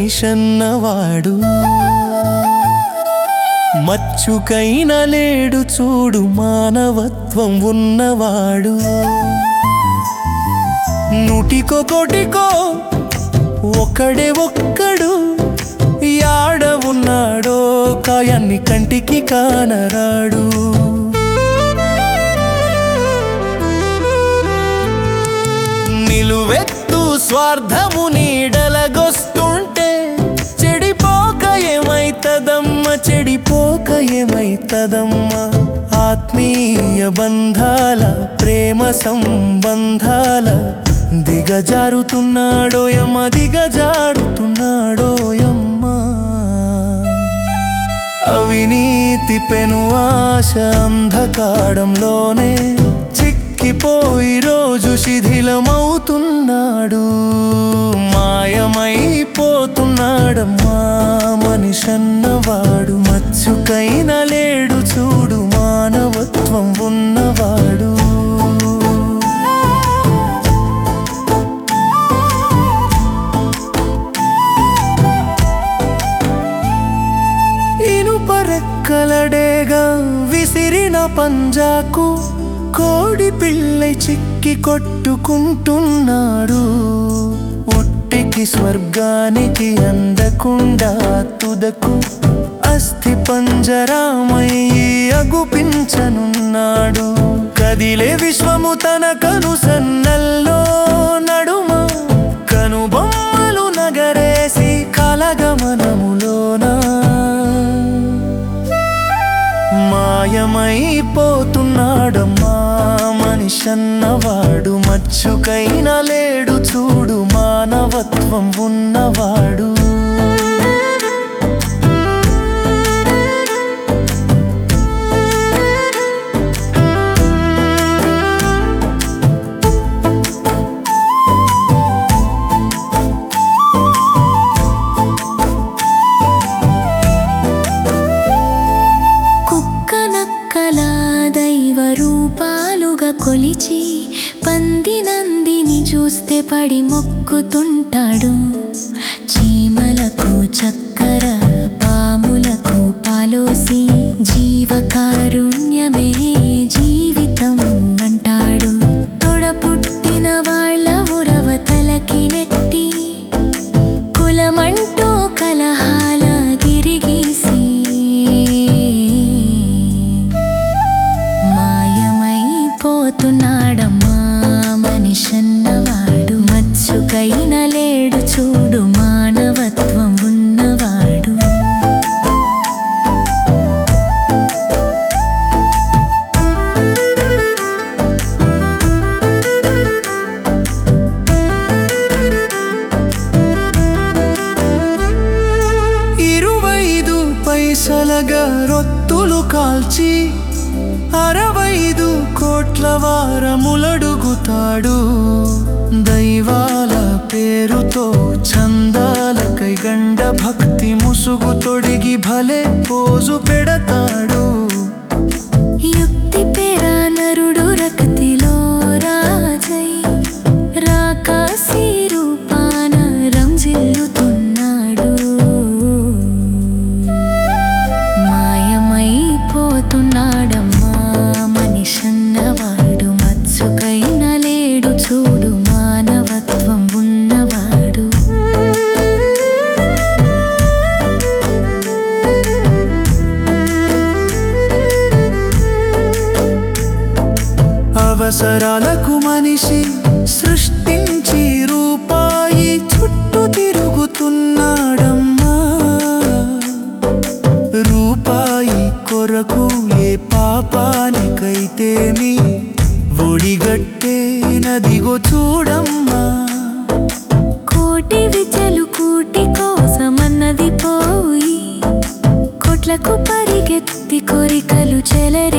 మనిషన్నవాడు మచ్చుకైన లేడు చూడు మానవత్వం ఉన్నవాడు నూటికో కోటికో ఒక్కడే ఒక్కడు యాడ ఉన్నాడో కాయాన్ని కంటికి కానరాడు నిలువెత్తు స్వార్థము నీడలగొస్తుంటే చెడిపోక ఏమైతదమ్మ చెడిపోక ఏమైతదమ్మ ఆత్మీయ బంధాల ప్రేమ సంబంధాల దిగజారుతున్నాడోయమ్మ దిగజారుతున్నాడోయమ్మ అవినీతి పెను ఆశ అంధకారంలోనే చిక్కిపోయి రోజు శిథిలమవుతున్నాడు మాయమైపోతున్నాడమ్మా మనిషన్నవాడు మచ్చుకైన లేడు చూడు మానవత్వం ఉన్నవాడు ఇనుపరెక్కలడేగా విసిరిన పంజాకు కోడి పిల్లై చిక్కి కొట్టుకుంటున్నాడు ఉట్టికి స్వర్గానికి అందకుండా తుదకు అస్థి పంజరామయ్యి అగుపించనున్నాడు కదిలే విశ్వము తన కను సన్నల్లో నడుమ కనుబొమ్మలు నగరేసి కలగమనములోనా మాయమైపోతున్నాడమ్మా మనిషన్నవాడు మచ్చుకైన లేడు చూడు మానవత్వం ఉన్నవాడు కుక్క నక్కల దైవ రూపాలుగా కొలిచి పంది నందిని చూస్తే పడి మొక్కుతుంటాడు చీమలకు చక్కర పాములకు పాలోసి జీవకారుణ్యమే జీవితం అంటాడు తొడ పుట్టిన వాళ్ళ ఉరవ తలకి నెట్టి కులమంటూ కలహాల గిరిగీసి మాయమైపోతున్నాడమ్మా మనిషన్నవాడు మచ్చుకైన లేడు చూడు మానవత్వం ఉన్నవాడు ఇరువైదు పైసలగా రొత్తులు కాల్చి అరవైదు కోట్ల వారములడుగుతాడు దైవాల పేరుతో చందాలకై గండ భక్తి ముసుగు తొడిగి భలే పోజు పెడతాడు యుక్తి పేరా నరుడు రక్తిలో రాజై రాకాసి రూపాన రంజిల్లుతున్నాడు మాయమైపోతున్నాడమ్మా మనిషన్నవాడు మత్సుకైన లేడు చూడు మానవత్వం ఉన్నవాడు అవసరాలకు మనిషి సృష్టించి రూపాయి చుట్టూ తిరుగుతున్నాడమ్మా రూపాయి కొరకు ఏ పాపానికైతేమి ఒడిగట్టే నదిగో చూడమ్మా కోటి విద్యలు కూటి కోసమన్నది పోయి కోట్లకు పరిగెత్తి కోరికలు చెలరే